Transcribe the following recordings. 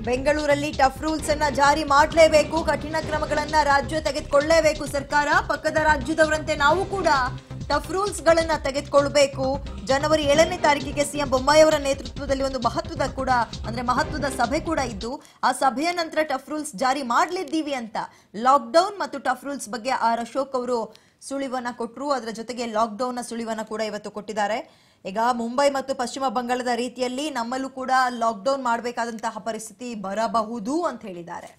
ಬೆಂಗಳೂರಲ್ಲಿ tough rules ಅನ್ನ ಜಾರಿ ಮಾಡಲೇಬೇಕು ಕಠಿಣ ಕ್ರಮಗಳನ್ನ ರಾಜ್ಯ ತೆಗೆದುಕೊಳ್ಳಲೇಬೇಕು ಸರ್ಕಾರ ಪಕ್ಕದ ರಾಜ್ಯದವರಂತೆ ನಾವು ಕೂಡ ಟಫ್ ರೂಲ್ಸ್ ಗಳನ್ನ ತೆಗೆದುಕೊಳ್ಬೇಕು ಜನವರಿ ಏಳನೇ ತಾರೀಕಿಗೆ ಸಿಎಂ ಬೊಮ್ಮಾಯಿ ಅವರ ನೇತೃತ್ವದಲ್ಲಿ ಒಂದು ಮಹತ್ವದ ಕೂಡ ಅಂದ್ರೆ ಮಹತ್ವದ ಸಭೆ ಕೂಡ ಇದ್ದು ಆ ಸಭೆಯ ನಂತರ ಟಫ್ ರೂಲ್ಸ್ ಜಾರಿ ಮಾಡಲಿದ್ದೀವಿ ಅಂತ ಲಾಕ್ಡೌನ್ ಮತ್ತು ಟಫ್ ರೂಲ್ಸ್ ಬಗ್ಗೆ ಆರ್ ಅಶೋಕ್ ಅವರು ಸುಳಿವನ್ನ ಕೊಟ್ಟರು ಅದರ ಜೊತೆಗೆ ಲಾಕ್ಡೌನ್ ನ ಸುಳಿವನ್ನ ಕೂಡ ಇವತ್ತು ಕೊಟ್ಟಿದ್ದಾರೆ ಈಗ ಮುಂಬೈ ಮತ್ತು ಪಶ್ಚಿಮ ಬಂಗಾಳದ ರೀತಿಯಲ್ಲಿ ನಮ್ಮಲ್ಲೂ ಕೂಡ ಲಾಕ್ಡೌನ್ ಮಾಡಬೇಕಾದಂತಹ ಪರಿಸ್ಥಿತಿ ಬರಬಹುದು ಅಂತ ಹೇಳಿದ್ದಾರೆ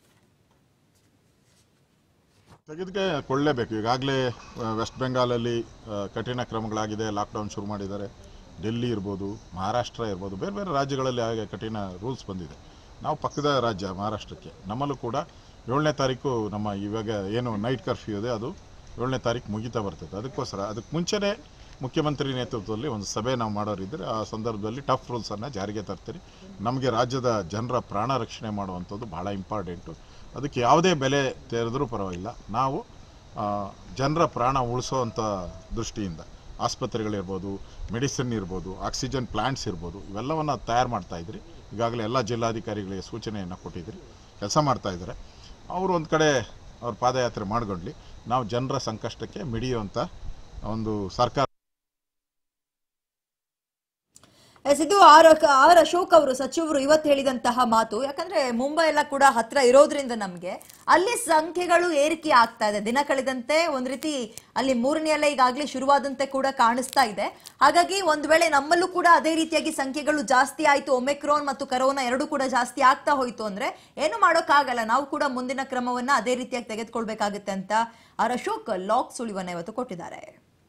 ತೆಗೆದುಕೊಳ್ಳಲೇಬೇಕು ಈಗಾಗಲೇ ವೆಸ್ಟ್ ಬೆಂಗಾಲಲ್ಲಿ ಆ, ಕಠಿಣ ಕ್ರಮಗಳಾಗಿದೆ ಲಾಕ್ಡೌನ್ ಶುರು ಮಾಡಿದ್ದಾರೆ ಡೆಲ್ಲಿ ಇರ್ಬೋದು ಮಹಾರಾಷ್ಟ್ರ ಇರ್ಬೋದು ಬೇರೆ ಬೇರೆ ರಾಜ್ಯಗಳಲ್ಲಿ ಹಾಗೆ ಕಠಿಣ ರೂಲ್ಸ್ ಬಂದಿದೆ ನಾವು ಪಕ್ಕದ ರಾಜ್ಯ ಮಹಾರಾಷ್ಟ್ರಕ್ಕೆ ನಮ್ಮಲ್ಲೂ ಕೂಡ ಏಳನೇ ತಾರೀಕು ನಮ್ಮ ಇವಾಗ ಏನು ನೈಟ್ ಕರ್ಫ್ಯೂ ಇದೆ ಅದು ಏಳನೇ ತಾರೀಕು ಮುಗಿತಾ ಬರ್ತದೆ ಅದಕ್ಕೋಸ್ಕರ ಅದಕ್ಕೆ ಮುಂಚೆನೇ ಮುಖ್ಯಮಂತ್ರಿ ನೇತೃತ್ವದಲ್ಲಿ ಒಂದು ಸಭೆ ನಾವು ಮಾಡೋರಿದ್ದರೆ ಆ ಸಂದರ್ಭದಲ್ಲಿ ಟಫ್ ರೂಲ್ಸನ್ನು ಜಾರಿಗೆ ತರ್ತೀರಿ ನಮಗೆ ರಾಜ್ಯದ ಜನರ ಪ್ರಾಣ ರಕ್ಷಣೆ ಮಾಡುವಂಥದ್ದು ಭಾಳ ಇಂಪಾರ್ಟೆಂಟು ಅದಕ್ಕೆ ಯಾವುದೇ ಬೆಲೆ ತೆರೆದರೂ ಪರವಾಗಿಲ್ಲ ನಾವು ಆ, ಜನರ ಪ್ರಾಣ ಉಳಿಸೋವಂಥ ದೃಷ್ಟಿಯಿಂದ ಆಸ್ಪತ್ರೆಗಳಿರ್ಬೋದು ಮೆಡಿಸಿನ್ ಇರ್ಬೋದು ಆಕ್ಸಿಜನ್ ಪ್ಲ್ಯಾಂಟ್ಸ್ ಇರ್ಬೋದು ಇವೆಲ್ಲವನ್ನು ತಯಾರು ಮಾಡ್ತಾ ಇದ್ರಿ ಈಗಾಗಲೇ ಎಲ್ಲ ಜಿಲ್ಲಾಧಿಕಾರಿಗಳಿಗೆ ಸೂಚನೆಯನ್ನು ಕೊಟ್ಟಿದ್ರಿ ಕೆಲಸ ಮಾಡ್ತಾ ಇದ್ದಾರೆ ಅವರು ಒಂದು ಕಡೆ ಅವ್ರ ಪಾದಯಾತ್ರೆ ಮಾಡ್ಕೊಂಡ್ಲಿ ನಾವು ಜನರ ಸಂಕಷ್ಟಕ್ಕೆ ಮಿಡಿಯುವಂಥ ಒಂದು ಸರ್ಕಾರ ಎಸ್, ಇದು ಆರ್ ಆರ್ ಅಶೋಕ್ ಅವರು ಸಚಿವರು ಇವತ್ತು ಹೇಳಿದಂತಹ ಮಾತು ಯಾಕಂದ್ರೆ ಮುಂಬೈ ಎಲ್ಲ ಕೂಡ ಹತ್ರ ಇರೋದ್ರಿಂದ ನಮ್ಗೆ ಅಲ್ಲಿ ಸಂಖ್ಯೆಗಳು ಏರಿಕೆ ಆಗ್ತಾ ಇದೆ ದಿನ ಕಳೆದಂತೆ ಒಂದ್ ರೀತಿ ಅಲ್ಲಿ ಮೂರನೇ ಅಲೆ ಈಗಾಗಲೇ ಶುರುವಾದಂತೆ ಕೂಡ ಕಾಣಿಸ್ತಾ ಇದೆ ಹಾಗಾಗಿ ಒಂದ್ ವೇಳೆ ನಮ್ಮಲ್ಲೂ ಕೂಡ ಅದೇ ರೀತಿಯಾಗಿ ಸಂಖ್ಯೆಗಳು ಜಾಸ್ತಿ ಆಯ್ತು ಒಮೆಕ್ರೋನ್ ಮತ್ತು ಕರೋನಾ ಎರಡೂ ಕೂಡ ಜಾಸ್ತಿ ಆಗ್ತಾ ಹೋಯ್ತು ಅಂದ್ರೆ ಏನು ಮಾಡೋಕ್ಕಾಗಲ್ಲ ನಾವು ಕೂಡ ಮುಂದಿನ ಕ್ರಮವನ್ನ ಅದೇ ರೀತಿಯಾಗಿ ತೆಗೆದುಕೊಳ್ಬೇಕಾಗುತ್ತೆ ಅಂತ ಆರ್ ಅಶೋಕ್ ಲಾಕ್ ಸುಳಿವನ್ನ ಇವತ್ತು ಕೊಟ್ಟಿದ್ದಾರೆ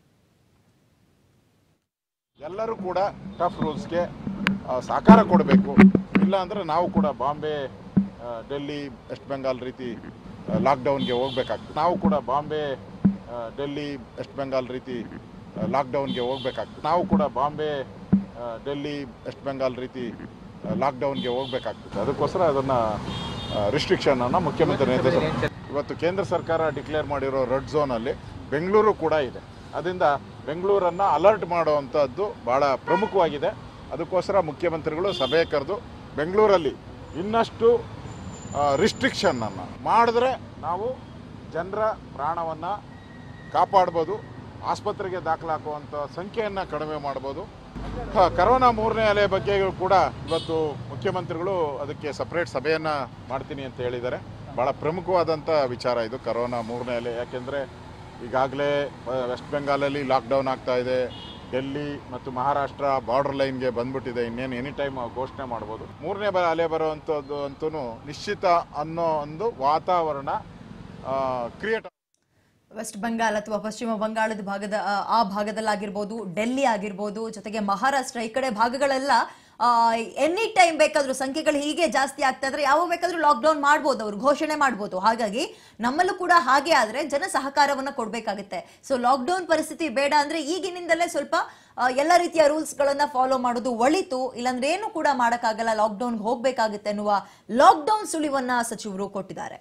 ಎಲ್ಲರೂ ಕೂಡ ಟಫ್ ರೂಲ್ಸ್ಗೆ ಸಹಕಾರ ಕೊಡಬೇಕು ಇಲ್ಲ ಅಂದರೆ ನಾವು ಕೂಡ ಬಾಂಬೆ ಆ, ಡೆಲ್ಲಿ ವೆಸ್ಟ್ ಬೆಂಗಾಲ್ ರೀತಿ ಲಾಕ್ಡೌನ್ಗೆ ಹೋಗ್ಬೇಕಾಗ್ತದೆ ನಾವು ಕೂಡ ಬಾಂಬೆ ಆ, ಡೆಲ್ಲಿ ವೆಸ್ಟ್ ಬೆಂಗಾಲ್ ರೀತಿ ಲಾಕ್ಡೌನ್ಗೆ ಹೋಗ್ಬೇಕಾಗ್ತದೆ ನಾವು ಕೂಡ ಬಾಂಬೆ ಆ, ಡೆಲ್ಲಿ ವೆಸ್ಟ್ ಬೆಂಗಾಲ್ ರೀತಿ ಲಾಕ್ಡೌನ್ಗೆ ಹೋಗ್ಬೇಕಾಗ್ತದೆ ಅದಕ್ಕೋಸ್ಕರ ಅದನ್ನು ರಿಸ್ಟ್ರಿಕ್ಷನನ್ನು ಮುಖ್ಯಮಂತ್ರಿ ನೇತೃತ್ವ ಇವತ್ತು ಕೇಂದ್ರ ಸರ್ಕಾರ ಡಿಕ್ಲೇರ್ ಮಾಡಿರೋ ರೆಡ್ ಝೋನಲ್ಲಿ ಬೆಂಗಳೂರು ಕೂಡ ಇದೆ ಅದರಿಂದ ಬೆಂಗಳೂರನ್ನು ಅಲರ್ಟ್ ಮಾಡುವಂಥದ್ದು ಭಾಳ ಪ್ರಮುಖವಾಗಿದೆ ಅದಕ್ಕೋಸ್ಕರ ಮುಖ್ಯಮಂತ್ರಿಗಳು ಸಭೆ ಕರೆದು ಬೆಂಗಳೂರಲ್ಲಿ ಇನ್ನಷ್ಟು ರಿಸ್ಟ್ರಿಕ್ಷನನ್ನು ಮಾಡಿದ್ರೆ ನಾವು ಜನರ ಪ್ರಾಣವನ್ನು ಕಾಪಾಡ್ಬೋದು ಆಸ್ಪತ್ರೆಗೆ ದಾಖಲಾಗುವಂಥ ಸಂಖ್ಯೆಯನ್ನು ಕಡಿಮೆ ಮಾಡ್ಬೋದು ಹ, ಕರೋನಾ ಮೂರನೇ ಅಲೆ ಬಗ್ಗೆ ಕೂಡ ಇವತ್ತು ಮುಖ್ಯಮಂತ್ರಿಗಳು ಅದಕ್ಕೆ ಸಪ್ರೇಟ್ ಸಭೆಯನ್ನು ಮಾಡ್ತೀನಿ ಅಂತ ಹೇಳಿದ್ದಾರೆ ಭಾಳ ಪ್ರಮುಖವಾದಂಥ ವಿಚಾರ ಇದು ಕರೋನಾ ಮೂರನೇ ಅಲೆ ಯಾಕೆಂದರೆ ಈಗಾಗಲೇ ವೆಸ್ಟ್ ಬೆಂಗಾಲಲ್ಲಿ ಲಾಕ್ಡೌನ್ ಆಗ್ತಾ ಇದೆ ಡೆಲ್ಲಿ ಮತ್ತು ಮಹಾರಾಷ್ಟ್ರ ಬಾರ್ಡರ್ ಲೈನ್ಗೆ ಬಂದ್ಬಿಟ್ಟಿದೆ ಇನ್ನೇನು ಎನಿ ಟೈಮ್ ಘೋಷಣೆ ಮಾಡ್ಬೋದು ಮೂರನೇ ಬ ಅಲೆ ಬರುವಂಥದ್ದು ಅಂತೂ ನಿಶ್ಚಿತ ಅನ್ನೋ ಒಂದು ವಾತಾವರಣ ಕ್ರಿಯೇಟ್ ವೆಸ್ಟ್ ಬೆಂಗಾಲ್ ಅಥವಾ ಪಶ್ಚಿಮ ಬಂಗಾಳದ ಭಾಗದ ಆ, ಆ ಭಾಗದಲ್ಲಾಗಿರ್ಬೋದು ಡೆಲ್ಲಿ ಆಗಿರ್ಬೋದು ಜೊತೆಗೆ ಮಹಾರಾಷ್ಟ್ರ ಈ ಕಡೆ ಭಾಗಗಳೆಲ್ಲ ಎನಿ ಟೈಮ್ ಬೇಕಾದ್ರೂ ಸಂಖ್ಯೆಗಳು ಹೀಗೆ ಜಾಸ್ತಿ ಆಗ್ತಾ ಇದ್ರೆ ಯಾವ ಬೇಕಾದ್ರೂ ಲಾಕ್ಡೌನ್ ಮಾಡ್ಬೋದು ಅವರು ಘೋಷಣೆ ಮಾಡ್ಬೋದು ಹಾಗಾಗಿ ನಮ್ಮಲ್ಲೂ ಕೂಡ ಹಾಗೆ ಆದ್ರೆ ಜನ ಸಹಕಾರವನ್ನ ಕೊಡ್ಬೇಕಾಗುತ್ತೆ ಸೊ ಲಾಕ್ಡೌನ್ ಪರಿಸ್ಥಿತಿ ಬೇಡ ಅಂದ್ರೆ ಈಗಿನಿಂದಲೇ ಸ್ವಲ್ಪ ಆ, ಎಲ್ಲ ರೀತಿಯ ರೂಲ್ಸ್ ಗಳನ್ನ ಫಾಲೋ ಮಾಡೋದು ಒಳಿತು ಇಲ್ಲಾಂದ್ರೆ ಏನು ಕೂಡ ಮಾಡಕ್ಕಾಗಲ್ಲ ಲಾಕ್ಡೌನ್ಗೆ ಹೋಗ್ಬೇಕಾಗುತ್ತೆ ಅನ್ನುವ ಲಾಕ್ಡೌನ್ ಸುಳಿವನ್ನ ಸಚಿವರು ಕೊಟ್ಟಿದ್ದಾರೆ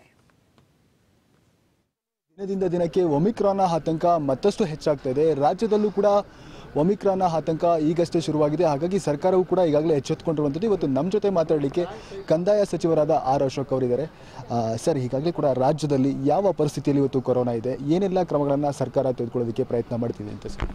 ದಿನದಿಂದ ದಿನಕ್ಕೆ ಒಮಿಕ್ರಾನ್ನ ಆತಂಕ ಮತ್ತಷ್ಟು ಹೆಚ್ಚಾಗ್ತಾ ಇದೆ ರಾಜ್ಯದಲ್ಲೂ ಕೂಡ ಒಮಿಕ್ರಾನ್ನ ಆತಂಕ ಈಗಷ್ಟೇ ಶುರುವಾಗಿದೆ ಹಾಗಾಗಿ ಸರ್ಕಾರವು ಕೂಡ ಈಗಾಗಲೇ ಎಚ್ಚೆತ್ತುಕೊಂಡಿರುವಂಥದ್ದು ಇವತ್ತು ನಮ್ಮ ಜೊತೆ ಮಾತಾಡಲಿಕ್ಕೆ ಕಂದಾಯ ಸಚಿವರಾದ ಆರ್ ಅಶೋಕ್ ಅವರಿದ್ದಾರೆ ಆ, ಸರ್ ಈಗಾಗಲೇ ಕೂಡ ರಾಜ್ಯದಲ್ಲಿ ಯಾವ ಪರಿಸ್ಥಿತಿಯಲ್ಲಿ ಇವತ್ತು ಕೊರೋನಾ ಇದೆ ಏನೆಲ್ಲ ಕ್ರಮಗಳನ್ನು ಸರ್ಕಾರ ತೆಗೆದುಕೊಳ್ಳೋದಕ್ಕೆ ಪ್ರಯತ್ನ ಮಾಡ್ತಿದೆ ಅಂತ ಸರ್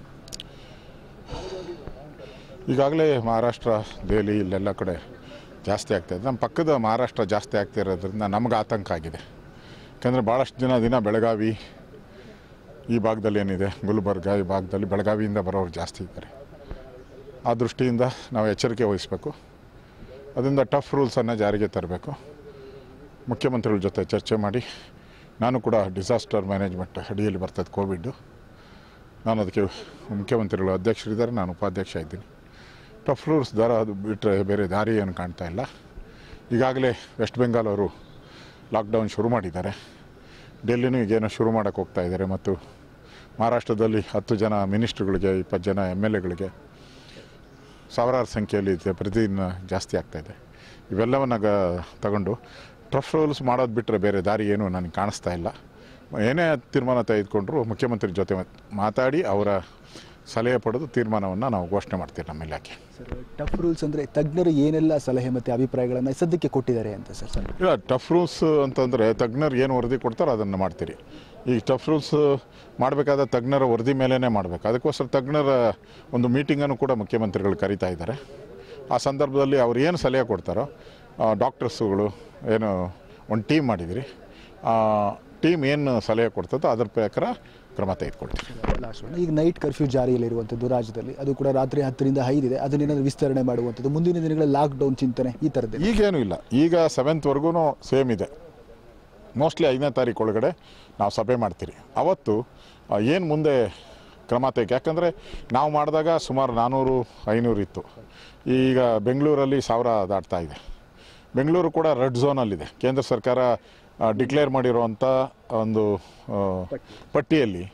ಈಗಾಗಲೇ ಮಹಾರಾಷ್ಟ್ರ ದೆಹಲಿ ಇಲ್ಲೆಲ್ಲ ಕಡೆ ಜಾಸ್ತಿ ಆಗ್ತಾ ಇದೆ ನಮ್ಮ ಪಕ್ಕದ ಮಹಾರಾಷ್ಟ್ರ ಜಾಸ್ತಿ ಆಗ್ತಿರೋದ್ರಿಂದ ನಮ್ಗೆ ಆತಂಕ ಆಗಿದೆ ಯಾಕಂದರೆ ಭಾಳಷ್ಟು ದಿನ ದಿನ ಬೆಳಗಾವಿ ಈ ಭಾಗದಲ್ಲಿ ಏನಿದೆ ಗುಲ್ಬರ್ಗ ಈ ಭಾಗದಲ್ಲಿ ಬೆಳಗಾವಿಯಿಂದ ಬರೋರು ಜಾಸ್ತಿ ಇದ್ದಾರೆ ಆ ದೃಷ್ಟಿಯಿಂದ ನಾವು ಎಚ್ಚರಿಕೆ ವಹಿಸಬೇಕು ಅದರಿಂದ ಟಫ್ ರೂಲ್ಸನ್ನು ಜಾರಿಗೆ ತರಬೇಕು ಮುಖ್ಯಮಂತ್ರಿಗಳ ಜೊತೆ ಚರ್ಚೆ ಮಾಡಿ ನಾನು ಕೂಡ ಡಿಸಾಸ್ಟರ್ ಮ್ಯಾನೇಜ್ಮೆಂಟ್ ಅಡಿಯಲ್ಲಿ ಬರ್ತದೆ ಕೋವಿಡ್ಡು ನಾನು ಅದಕ್ಕೆ ಮುಖ್ಯಮಂತ್ರಿಗಳು ಅಧ್ಯಕ್ಷರಿದ್ದಾರೆ ನಾನು ಉಪಾಧ್ಯಕ್ಷ ಇದ್ದೀನಿ ಟಫ್ ರೂಲ್ಸ್ ದರ ಅದು ಬಿಟ್ಟರೆ ಬೇರೆ ದಾರಿ ಏನು ಕಾಣ್ತಾ ಇಲ್ಲ ಈಗಾಗಲೇ ವೆಸ್ಟ್ ಬೆಂಗಾಲ್ ಅವರು ಲಾಕ್ಡೌನ್ ಶುರು ಮಾಡಿದ್ದಾರೆ ಡೆಲ್ಲಿನೂ ಈಗೇನೋ ಶುರು ಮಾಡೋಕ್ಕೆ ಹೋಗ್ತಾ ಇದ್ದಾರೆ ಮತ್ತು ಮಹಾರಾಷ್ಟ್ರದಲ್ಲಿ ಹತ್ತು ಜನ ಮಿನಿಸ್ಟ್ರುಗಳಿಗೆ ಇಪ್ಪತ್ತು ಜನ ಎಮ್ ಎಲ್ ಎಗಳಿಗೆ ಸಾವಿರಾರು ಸಂಖ್ಯೆಯಲ್ಲಿ ಇದೆ ಪ್ರತಿದಿನ ಜಾಸ್ತಿ ಆಗ್ತಾಯಿದೆ ಇವೆಲ್ಲವನ್ನು ಗ ತಗೊಂಡು ಟಫ್ ರೂಲ್ಸ್ ಮಾಡೋದು ಬಿಟ್ಟರೆ ಬೇರೆ ದಾರಿ ಏನು ನನಗೆ ಕಾಣಿಸ್ತಾ ಇಲ್ಲ ಏನೇ ತೀರ್ಮಾನ ತೆಗೆದುಕೊಂಡ್ರು ಮುಖ್ಯಮಂತ್ರಿ ಜೊತೆ ಮಾತಾಡಿ ಅವರ ಸಲಹೆ ಪಡೆದು ತೀರ್ಮಾನವನ್ನು ನಾವು ಘೋಷಣೆ ಮಾಡ್ತೀವಿ ನಮ್ಮ ಇಲಾಖೆ ಸರ್ ಟಫ್ ರೂಲ್ಸ್ ಅಂದರೆ ತಜ್ಞರು ಏನೆಲ್ಲ ಸಲಹೆ ಮತ್ತು ಅಭಿಪ್ರಾಯಗಳನ್ನು ಸದ್ಯಕ್ಕೆ ಕೊಟ್ಟಿದ್ದಾರೆ ಅಂತ ಸರ್ ಸರ್ ಇಲ್ಲ ಟಫ್ ರೂಲ್ಸ್ ಅಂತಂದರೆ ತಜ್ಞರು ಏನು ವರದಿ ಕೊಡ್ತಾರೋ ಅದನ್ನು ಮಾಡ್ತೀರಿ ಈ ಟಫ್ ರೂಲ್ಸ್ ಮಾಡಬೇಕಾದ ತಜ್ಞರ ವರದಿ ಮೇಲೇ ಮಾಡಬೇಕು ಅದಕ್ಕೋಸ್ಕರ ತಜ್ಞರ ಒಂದು ಮೀಟಿಂಗನ್ನು ಕೂಡ ಮುಖ್ಯಮಂತ್ರಿಗಳು ಕರೀತಾ ಇದ್ದಾರೆ ಆ ಸಂದರ್ಭದಲ್ಲಿ ಅವ್ರು ಏನು ಸಲಹೆ ಕೊಡ್ತಾರೋ ಡಾಕ್ಟರ್ಸುಗಳು ಏನು ಒಂದು ಟೀಮ್ ಮಾಡಿದಿರಿ ಆ ಟೀಮ್ ಏನು ಸಲಹೆ ಕೊಡ್ತದೋ ಅದ್ರ ಪ್ರಕಾರ ಕ್ರಮ ತೆಗೆದುಕೊಳ್ತೀವಿ ಲಾಸ್ಟ್ ಒನ್ ಈಗ ನೈಟ್ ಕರ್ಫ್ಯೂ ಜಾರಿಯಲ್ಲಿರುವಂಥದ್ದು ರಾಜ್ಯದಲ್ಲಿ ಅದು ಕೂಡ ರಾತ್ರಿ ಹತ್ತರಿಂದ ಐದಿದೆ ಅದನ್ನೇನಾದರೂ ವಿಸ್ತರಣೆ ಮಾಡುವಂಥದ್ದು ಮುಂದಿನ ದಿನಗಳಲ್ಲಿ ಲಾಕ್ಡೌನ್ ಚಿಂತನೆ ಈ ಥರದ್ದು ಈಗೇನು ಇಲ್ಲ ಈಗ ಸೆವೆಂತ್ವರೆಗೂ ಸೇಮ್ ಇದೆ ಮೋಸ್ಟ್ಲಿ ಐದನೇ ತಾರೀಕು ಒಳಗಡೆ ನಾವು ಸಭೆ ಮಾಡ್ತೀರಿ ಅವತ್ತು ಏನು ಮುಂದೆ ಕ್ರಮ ತೆಗೆ ಯಾಕಂದರೆ ನಾವು ಮಾಡಿದಾಗ ಸುಮಾರು ನಾನ್ನೂರು ಐನೂರು ಇತ್ತು ಈಗ ಬೆಂಗಳೂರಲ್ಲಿ ಸಾವಿರ ದಾಟ್ತಾ ಇದೆ ಬೆಂಗಳೂರು ಕೂಡ ರೆಡ್ ಝೋನಲ್ಲಿದೆ ಕೇಂದ್ರ ಸರ್ಕಾರ ಡಿಕ್ಲೇರ್ ಮಾಡಿರುವಂಥ ಒಂದು ಆ, ಪಟ್ಟಿಯಲ್ಲಿ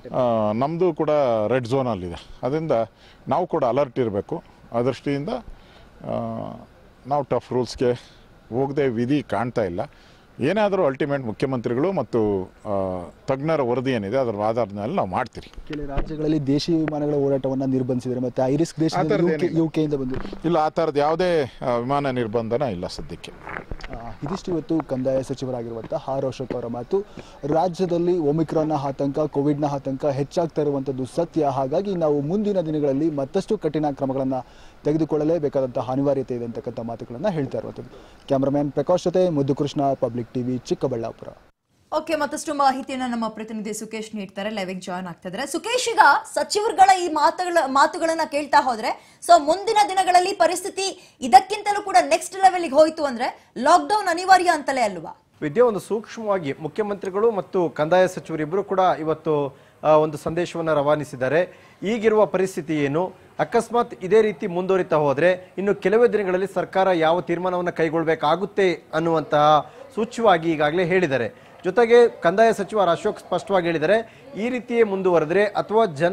ನಮ್ಮದು ಕೂಡ ರೆಡ್ ಝೋನಲ್ಲಿದೆ ಅದರಿಂದ ನಾವು ಕೂಡ ಅಲರ್ಟ್ ಇರಬೇಕು ಆ ದೃಷ್ಟಿಯಿಂದ ಆ, ನಾವು ಟಫ್ ರೂಲ್ಸ್ಗೆ ಹೋಗದೆ ವಿಧಿ ಕಾಣ್ತಾ ಇಲ್ಲ ಏನೇ ಆದರೂ ಅಲ್ಟಿಮೇಟ್ ಮುಖ್ಯಮಂತ್ರಿಗಳು ಮತ್ತು ಆ, ತಜ್ಞರ ವರದಿ ಏನಿದೆ ಅದರ ಆಧಾರದ ಮೇಲೆ ನಾವು ಮಾಡ್ತೀರಿ ಕೆಲವು ರಾಜ್ಯಗಳಲ್ಲಿ ದೇಶಿ ವಿಮಾನಗಳ ಓಡಾಟವನ್ನು ನಿರ್ಬಂಧಿಸಿದ್ದಾರೆ ಮತ್ತು ಐರಿಸ್ ಆ ದೇಶದಲ್ಲಿ ಥರದ್ದೇನಿಲ್ಲ. ಯು ಕೆಯಿಂದ ಬಂದು ಇಲ್ಲ ಆ ಥರದ್ದು ಯಾವುದೇ ಆ, ವಿಮಾನ ನಿರ್ಬಂಧನ ಇಲ್ಲ ಸದ್ಯಕ್ಕೆ ಆ, ಇದಿಷ್ಟು ಇವತ್ತು ಕಂದಾಯ ಸಚಿವರಾಗಿರುವಂಥ ಆರ್ ಅಶೋಕ್ ಅವರ ಮಾತು ರಾಜ್ಯದಲ್ಲಿ ಒಮಿಕ್ರಾನ್ನ ಆತಂಕ ಕೋವಿಡ್ನ ಆತಂಕ ಹೆಚ್ಚಾಗ್ತಾ ಇರುವಂಥದ್ದು ಸತ್ಯ ಹಾಗಾಗಿ ನಾವು ಮುಂದಿನ ದಿನಗಳಲ್ಲಿ ಮತ್ತಷ್ಟು ಕಠಿಣ ಕ್ರಮಗಳನ್ನು ತೆಗೆದುಕೊಳ್ಳಲೇಬೇಕಾದಂತಹ ಅನಿವಾರ್ಯತೆ ಇದೆ ಅಂತಕ್ಕಂಥ ಮಾತುಗಳನ್ನು ಹೇಳ್ತಾ ಇರುವಂಥದ್ದು ಕ್ಯಾಮ್ರಾಮ್ಯಾನ್ ಪ್ರಕಾಶ್ ಜೊತೆ Muddukrishna Public TV Chikkaballapur okay ಮತ್ತಷ್ಟು ಮಾಹಿತಿಯನ್ನ ನಮ್ಮ ಪ್ರತಿನಿಧಿ ಸುಕೇಶ್ ನೀಡ್ತಾರೆ ಲೈವಿಗೆ ಜಾಯ್ನ್ ಆಗ್ತಾ ಇದ್ದಾರೆ ಸುಕೇಶ್ ಈಗ ಸಚಿವರುಗಳ ಈ ಮಾತುಗಳ ಮಾತುಗಳನ್ನ ಕೇಳ್ತಾ ಹೋದ್ರೆ ಸೊ ಮುಂದಿನ ದಿನಗಳಲ್ಲಿ ಪರಿಸ್ಥಿತಿ ಇದಕ್ಕಿಂತಲೂ ಕೂಡ ನೆಕ್ಸ್ಟ್ ಲೆವೆಲ್ಗೆ ಹೋಯ್ತು ಅಂದ್ರೆ ಲಾಕ್ಡೌನ್ ಅನಿವಾರ್ಯ ಅಂತಲೇ ಅಲ್ವಾ ವಿದ್ಯೆ ಒಂದು ಸೂಕ್ಷ್ಮವಾಗಿ ಮುಖ್ಯಮಂತ್ರಿಗಳು ಮತ್ತು ಕಂದಾಯ ಸಚಿವರಿಬ್ಬರು ಕೂಡ ಇವತ್ತು ಆ, ಒಂದು ಸಂದೇಶವನ್ನು ರವಾನಿಸಿದ್ದಾರೆ ಈಗಿರುವ ಪರಿಸ್ಥಿತಿ ಏನು ಅಕಸ್ಮಾತ್ ಇದೇ ರೀತಿ ಮುಂದುವರಿತಾ ಹೋದ್ರೆ ಇನ್ನು ಕೆಲವೇ ದಿನಗಳಲ್ಲಿ ಸರ್ಕಾರ ಯಾವ ತೀರ್ಮಾನವನ್ನು ಕೈಗೊಳ್ಳಬೇಕಾಗುತ್ತೆ ಅನ್ನುವಂತಹ ಸೂಚ್ಯವಾಗಿ ಈಗಾಗಲೇ ಹೇಳಿದ್ದಾರೆ ಜೊತೆಗೆ ಕಂದಾಯ ಸಚಿವ ಆರ್ ಅಶೋಕ್ ಸ್ಪಷ್ಟವಾಗಿ ಹೇಳಿದ್ದಾರೆ ಈ ರೀತಿಯೇ ಮುಂದುವರೆದ್ರೆ ಅಥವಾ ಜನ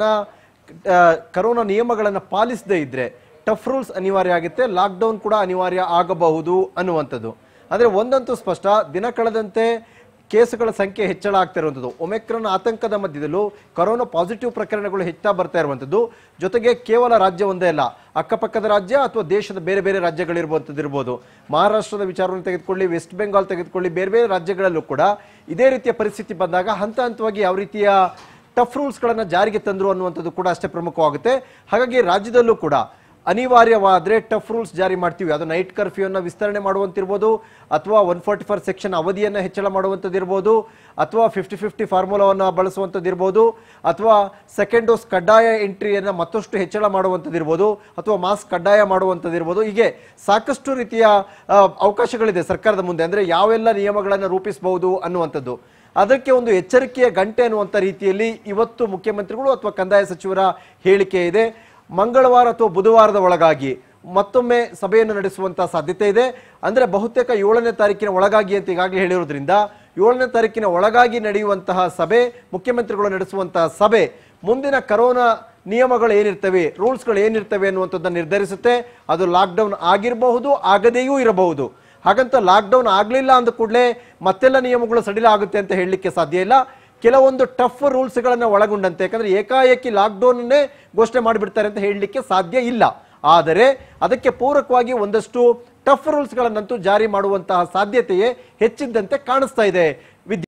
ಆ, ಕರೋನಾ ನಿಯಮಗಳನ್ನು ಪಾಲಿಸದೇ ಇದ್ರೆ ಟಫ್ ರೂಲ್ಸ್ ಅನಿವಾರ್ಯ ಆಗುತ್ತೆ ಲಾಕ್ಡೌನ್ ಕೂಡ ಅನಿವಾರ್ಯ ಆಗಬಹುದು ಅನ್ನುವಂಥದ್ದು ಆದರೆ ಒಂದಂತೂ ಸ್ಪಷ್ಟ ದಿನ ಕಳೆದಂತೆ ಕೇಸುಗಳ ಸಂಖ್ಯೆ ಹೆಚ್ಚಳ ಆಗ್ತಾ ಇರುವಂಥದ್ದು ಒಮೆಕ್ರಾನ್ ಆತಂಕದ ಮಧ್ಯದಲ್ಲೂ ಕೊರೋನಾ ಪಾಸಿಟಿವ್ ಪ್ರಕರಣಗಳು ಹೆಚ್ಚುತ್ತಾ ಬರ್ತಾ ಇರುವಂಥದ್ದು ಜೊತೆಗೆ ಕೇವಲ ರಾಜ್ಯ ಒಂದೇ ಅಲ್ಲ ಅಕ್ಕಪಕ್ಕದ ರಾಜ್ಯ ಅಥವಾ ದೇಶದ ಬೇರೆ ಬೇರೆ ರಾಜ್ಯಗಳಿರುವಂಥದ್ದು ಇರ್ಬೋದು ಮಹಾರಾಷ್ಟ್ರದ ವಿಚಾರವನ್ನು ತೆಗೆದುಕೊಳ್ಳಿ ವೆಸ್ಟ್ ಬೆಂಗಾಲ್ ತೆಗೆದುಕೊಳ್ಳಿ ಬೇರೆ ಬೇರೆ ರಾಜ್ಯಗಳಲ್ಲೂ ಕೂಡ ಇದೇ ರೀತಿಯ ಪರಿಸ್ಥಿತಿ ಬಂದಾಗ ಹಂತ ಹಂತವಾಗಿ ಯಾವ ರೀತಿಯ ಟಫ್ ರೂಲ್ಸ್ಗಳನ್ನು ಜಾರಿಗೆ ತಂದರು ಅನ್ನುವಂಥದ್ದು ಕೂಡ ಅಷ್ಟೇ ಪ್ರಮುಖವಾಗುತ್ತೆ ಹಾಗಾಗಿ ರಾಜ್ಯದಲ್ಲೂ ಕೂಡ ಅನಿವಾರ್ಯವಾದರೆ ಟಫ್ ರೂಲ್ಸ್ ಜಾರಿ ಮಾಡ್ತೀವಿ ಅದು ನೈಟ್ ಕರ್ಫ್ಯೂನ ವಿಸ್ತರಣೆ ಮಾಡುವಂತಿರ್ಬೋದು ಅಥವಾ ಒನ್ ಫಾರ್ಟಿ ಫೋರ್ ಸೆಕ್ಷನ್ ಅವಧಿಯನ್ನು ಹೆಚ್ಚಳ ಮಾಡುವಂಥದ್ದಿರ್ಬೋದು ಅಥವಾ ಫಿಫ್ಟಿ ಫಿಫ್ಟಿ ಫಾರ್ಮುಲಾವನ್ನು ಬಳಸುವಂಥದ್ದಿರ್ಬೋದು ಅಥವಾ ಸೆಕೆಂಡ್ ಡೋಸ್ ಕಡ್ಡಾಯ ಎಂಟ್ರಿಯನ್ನು ಮತ್ತಷ್ಟು ಹೆಚ್ಚಳ ಮಾಡುವಂಥದ್ದಿರ್ಬೋದು ಅಥವಾ ಮಾಸ್ಕ್ ಕಡ್ಡಾಯ ಮಾಡುವಂಥದ್ದಿರ್ಬೋದು ಹೀಗೆ ಸಾಕಷ್ಟು ರೀತಿಯ ಆ, ಅವಕಾಶಗಳಿದೆ ಸರ್ಕಾರದ ಮುಂದೆ ಅಂದರೆ ಯಾವೆಲ್ಲ ನಿಯಮಗಳನ್ನು ರೂಪಿಸಬಹುದು ಅನ್ನುವಂಥದ್ದು ಅದಕ್ಕೆ ಒಂದು ಎಚ್ಚರಿಕೆಯ ಗಂಟೆ ಅನ್ನುವಂಥ ರೀತಿಯಲ್ಲಿ ಇವತ್ತು ಮುಖ್ಯಮಂತ್ರಿಗಳು ಅಥವಾ ಕಂದಾಯ ಸಚಿವರ ಹೇಳಿಕೆ ಇದೆ ಮಂಗಳವಾರ ಅಥವಾ ಬುಧವಾರದ ಒಳಗಾಗಿ ಮತ್ತೊಮ್ಮೆ ಸಭೆಯನ್ನು ನಡೆಸುವಂತಹ ಸಾಧ್ಯತೆ ಇದೆ ಅಂದ್ರೆ ಬಹುತೇಕ ಏಳನೇ ತಾರೀಕಿನ ಒಳಗಾಗಿ ಅಂತ ಈಗಾಗಲೇ ಹೇಳಿರೋದ್ರಿಂದ ಏಳನೇ ತಾರೀಕಿನ ಒಳಗಾಗಿ ನಡೆಯುವಂತಹ ಸಭೆ ಮುಖ್ಯಮಂತ್ರಿಗಳು ನಡೆಸುವಂತಹ ಸಭೆ ಮುಂದಿನ ಕರೋನಾ ನಿಯಮಗಳು ಏನಿರ್ತವೆ ರೂಲ್ಸ್ಗಳು ಏನಿರ್ತವೆ ಅನ್ನುವಂಥದ್ದನ್ನು ನಿರ್ಧರಿಸುತ್ತೆ ಅದು ಲಾಕ್ಡೌನ್ ಆಗಿರಬಹುದು ಆಗದೆಯೂ ಇರಬಹುದು ಹಾಗಂತ ಲಾಕ್ಡೌನ್ ಆಗಲಿಲ್ಲ ಅಂದ ಕೂಡಲೇ ಮತ್ತೆಲ್ಲ ನಿಯಮಗಳು ಸಡಿಲ ಆಗುತ್ತೆ ಅಂತ ಹೇಳಲಿಕ್ಕೆ ಸಾಧ್ಯ ಇಲ್ಲ ಕೆಲವೊಂದು ಟಫ್ ರೂಲ್ಸ್ಗಳನ್ನು ಒಳಗೊಂಡಂತೆ ಯಾಕಂದ್ರೆ ಏಕಾಏಕಿ ಲಾಕ್ಡೌನ್ನೇ ಘೋಷಣೆ ಮಾಡಿಬಿಡ್ತಾರೆ ಅಂತ ಹೇಳಲಿಕ್ಕೆ ಸಾಧ್ಯ ಇಲ್ಲ ಆದರೆ ಅದಕ್ಕೆ ಪೂರಕವಾಗಿ ಒಂದಷ್ಟು ಟಫ್ ರೂಲ್ಸ್ಗಳನ್ನಂತೂ ಜಾರಿ ಮಾಡುವಂತಹ ಸಾಧ್ಯತೆಯೇ ಹೆಚ್ಚಿದ್ದಂತೆ ಕಾಣಿಸ್ತಾ ಇದೆ ವಿದ್ಯೆ